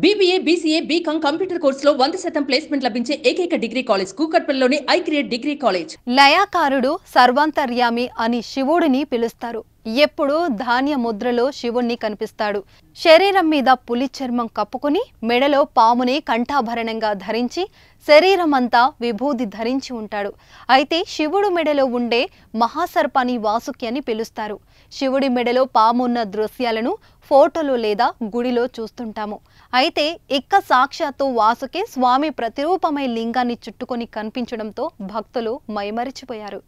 BBA BCA BCom computer కోర్సులో వంద శాతం ప్లేస్మెంట్ లభించే ఏకైక డిగ్రీ కాలేజ్ కూకట్పల్లిలోని ఐ క్రియేట్ డిగ్రీ కాలేజ్ లయాకారుడు సర్వాంతర్యామి అని శివుడిని పిలుస్తారు ఎప్పుడు ధాన్య ముద్రలో శివుణ్ణి కనిపిస్తాడు శరీరం మీద పులి చర్మం కప్పుకుని మెడలో పాముని కంఠాభరణంగా ధరించి శరీరం అంతా విభూది ధరించి ఉంటాడు అయితే శివుడు మెడలో ఉండే మహాసర్పాని వాసుకి అని పిలుస్తారు శివుడి మెడలో పాము ఉన్న దృశ్యాలను ఫోటోలు లేదా గుడిలో చూస్తుంటాము అయితే ఇక్క సాక్షాత్తు వాసుకే స్వామి ప్రతిరూపమై లింగాన్ని చుట్టుకొని కనిపించడంతో భక్తులు మైమరిచిపోయారు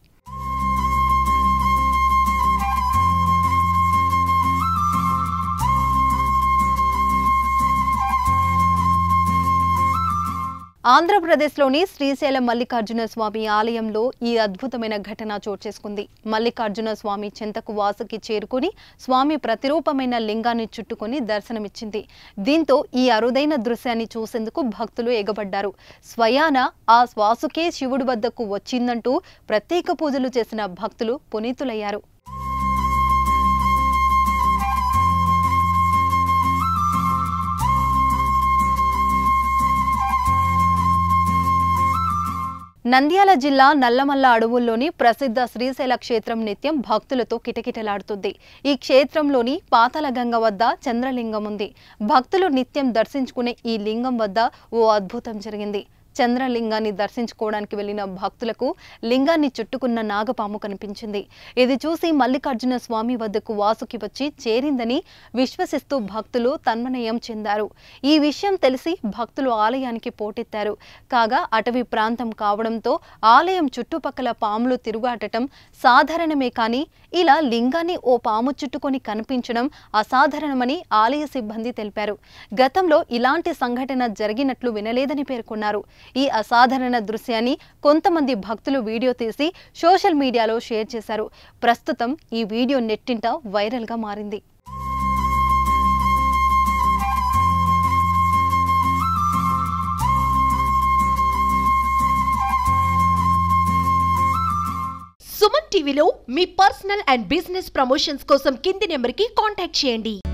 ఆంధ్రప్రదేశ్లోని శ్రీశైలం మల్లికార్జున స్వామి ఆలయంలో ఈ అద్భుతమైన ఘటన చోటు చేసుకుంది మల్లికార్జున స్వామి చెంతకు వాసుకి చేరుకుని స్వామి ప్రతిరూపమైన లింగాన్ని చుట్టుకొని దర్శనమిచ్చింది దీంతో ఈ అరుదైన దృశ్యాన్ని చూసేందుకు భక్తులు ఎగబడ్డారు స్వయాన ఆ వాసుకే శివుడి వద్దకు వచ్చిందంటూ ప్రత్యేక పూజలు చేసిన భక్తులు పునీతులయ్యారు నంద్యాల జిల్లా నల్లమల్ల అడవుల్లోని ప్రసిద్ధ శ్రీశైల క్షేత్రం నిత్యం భక్తులతో కిటకిటలాడుతుంది ఈ క్షేత్రంలోని పాతాళగంగ వద్ద చంద్రలింగం ఉంది భక్తులు నిత్యం దర్శించుకునే ఈ లింగం వద్ద ఓ అద్భుతం జరిగింది చంద్రలింగాన్ని దర్శించుకోవడానికి వెళ్లిన భక్తులకు లింగాన్ని చుట్టుకున్న నాగపాము కనిపించింది ఇది చూసి మల్లికార్జున స్వామి వద్దకు వాసుకి వచ్చి చేరిందని విశ్వసిస్తూ భక్తులు తన్మనయం చెందారు ఈ విషయం తెలిసి భక్తులు ఆలయానికి పోటెత్తారు కాగా అటవీ ప్రాంతం కావడంతో ఆలయం చుట్టుపక్కల పాములు తిరుగాటటం సాధారణమే కానీ ఇలా లింగాన్ని ఓ పాము చుట్టుకొని కనిపించడం అసాధారణమని ఆలయ సిబ్బంది తెలిపారు గతంలో ఇలాంటి సంఘటన జరిగినట్లు వినలేదని పేర్కొన్నారు ఈ అసాధారణ దృశ్యాన్ని కొంతమంది భక్తులు వీడియో తీసి సోషల్ మీడియాలో షేర్ చేశారు ప్రస్తుతం ఈ వీడియో నెట్టింట వైరల్గా మారింది సుమన్ టీవీలో మీ పర్సనల్ అండ్ బిజినెస్ ప్రమోషన్స్ కోసం కింది నెంబర్కి కాంటాక్ట్ చేయండి